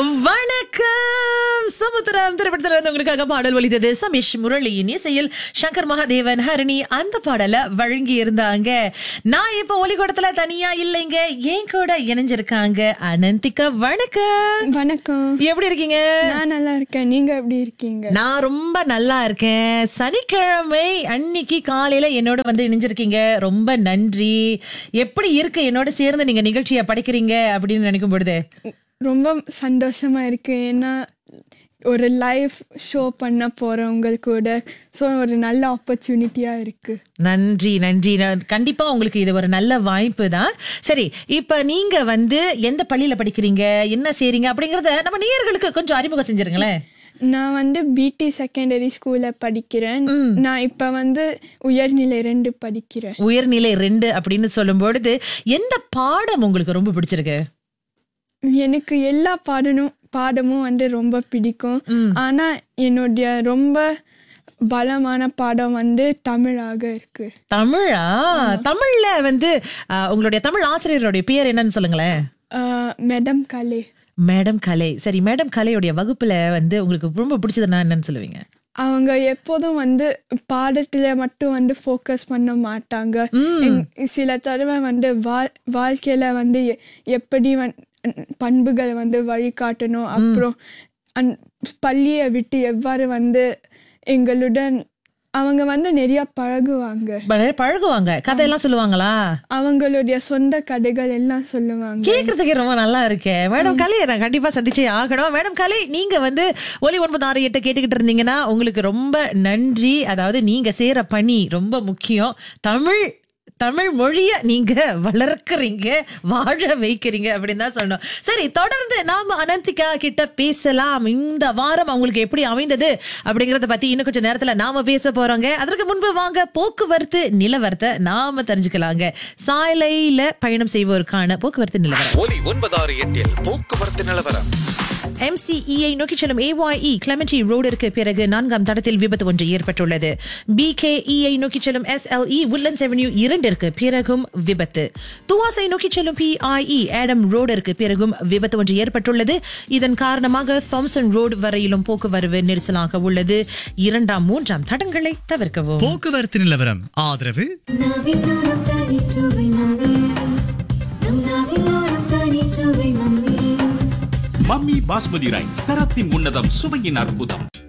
வணக்கம் சமுத்திரம் திரைப்படத்துல இருந்து உங்களுக்காக பாடல் ஒலித்தது சமீஷ் முரளியின் இசையில் சங்கர் மகாதேவன் ஹரணி அந்த பாடலை வழங்கி இருந்தாங்க நான் இப்ப ஒலிக்கூடத்துல தனியா இல்லைங்க ஏன் கூட இணைஞ்சிருக்காங்க அனந்திகா வணக்கம் வணக்கம் எப்படி இருக்கீங்க நான் நல்லா இருக்கேன் நீங்க எப்படி இருக்கீங்க நான் ரொம்ப நல்லா இருக்கேன் சனிக்கிழமை அன்னைக்கு காலையில என்னோட வந்து இணைஞ்சிருக்கீங்க ரொம்ப நன்றி எப்படி இருக்கு என்னோட சேர்ந்து நீங்க நிகழ்ச்சியை படைக்கிறீங்க அப்படின்னு நினைக்கும் பொழுது ரொம்ப சந்தோஷமா இருக்கு ஏன்னா ஒரு லைவ் ஷோ பண்ண போறேன் உங்கள் கூட ஸோ ஒரு நல்ல ஆப்பர்ச்சுனிட்டியா இருக்கு நன்றி நன்றி நான் கண்டிப்பா உங்களுக்கு இது ஒரு நல்ல வாய்ப்பு தான் சரி இப்ப நீங்க வந்து எந்த பள்ளியில படிக்கிறீங்க என்ன செய்றீங்க அப்படிங்கறத நம்ம நேயர்களுக்கு கொஞ்சம் அறிமுகம் செஞ்சிருங்களேன் நான் வந்து பிடி செகண்டரி ஸ்கூல்ல படிக்கிறேன் நான் இப்ப வந்து உயர்நிலை ரெண்டு படிக்கிறேன் உயர்நிலை ரெண்டு அப்படின்னு சொல்லும் பொழுது எந்த பாடம் உங்களுக்கு ரொம்ப பிடிச்சிருக்கு எனக்கு எல்லா பாடனும் பாடமும் வந்து ரொம்ப பிடிக்கும் ஆனா என்னுடைய ரொம்ப பலமான பாடம் வந்து தமிழாக இருக்கு தமிழா தமிழ்ல வந்து அஹ், உங்களுடைய தமிழ் ஆசிரியருடைய பேர் என்னன்னு சொல்லுங்களேன் மேடம் கலே மேடம் கலை சரி மேடம் கலையுடைய வகுப்புல வந்து உங்களுக்கு ரொம்ப பிடிச்சதுன்னா என்னன்னு சொல்லுவீங்க அவங்க எப்போதும் வந்து பாடத்துல மட்டும் வந்து ஃபோக்கஸ் பண்ண மாட்டாங்க எங்- சில தடவை வந்து வாழ் வாழ்க்கையில வந்து எ- எப்படி வந் பண்புகள் வந்து வழிகாட்டணும் அப்புறம் அந் பள்ளியை விட்டு எவ்வாறு வந்து எங்களுடன் அவங்க வந்து நிறைய பழகுவாங்க ப- பழகுவாங்க கதையெல்லாம் சொல்லுவாங்களா அவங்களுடைய சொந்த கதைகள் எல்லாம் சொல்லுவாங்க கேக்குறதுக்கே ரொம்ப நல்லா இருக்கே மேடம் கலையை நான் கண்டிப்பா சந்திச்சே ஆகணும் மேடம் கலை நீங்க வந்து ஒலி ஒன்பது ஆறு எட்டு கேட்டுக்கிட்டு இருந்தீங்கன்னா உங்களுக்கு ரொம்ப நன்றி அதாவது நீங்க செய்யற பணி ரொம்ப முக்கியம் தமிழ் தமிழ் மொழிய நீங்க வளர்க்குறீங்க வாழ வைக்கிறீங்க அப்படின்னு தான் சொல்லணும் சரி தொடர்ந்து நாம அனந்திகா கிட்ட பேசலாம் இந்த வாரம் அவங்களுக்கு எப்படி அமைந்தது அப்படிங்கறத பத்தி இன்னும் கொஞ்சம் நேரத்துல நாம பேச போறோங்க அதற்கு முன்பு வாங்க போக்குவரத்து நிலவரத்தை நாம தெரிஞ்சுக்கலாங்க சாலையில பயணம் செய்வோருக்கான போக்குவரத்து நிலவரம் ஒலி ஒன்பதாறு எட்டில் போக்குவரத்து நிலவரம் MCEஐ நோக்கி செல்லும் AYE கிளமெண்டி ரோடிற்கு பிறகு நான்காம் தடத்தில் விபத்து ஒன்று ஏற்பட்டுள்ளது BKEஐ நோக்கி செல்லும் SLE உட்லண்ட்ஸ் அவென்யூ இரண்டிற்கு பிறகும் விபத்து துவாசை நோக்கி செல்லும் PIE ஆடம் ரோடிற்கு பிறகும் விபத்து ஒன்று ஏற்பட்டுள்ளது இதன் காரணமாக தாம்சன் ரோடு வரையிலும் போக்குவரவு நெரிசலாக உள்ளது இரண்டாம் மூன்றாம் தடங்களை தவிர்க்கவும் போக்குவரத்து நிலவரம் ஆதரவு நாவிலோரம் தனிச்சுவை மம்மீஸ் நம் நாவிலோரம் தனிச்சுவை மம்மீஸ் மம்மி பாஸ்மதி ரைஸ் தரத்தின் உன்னதம் சுவையின் அற்புதம்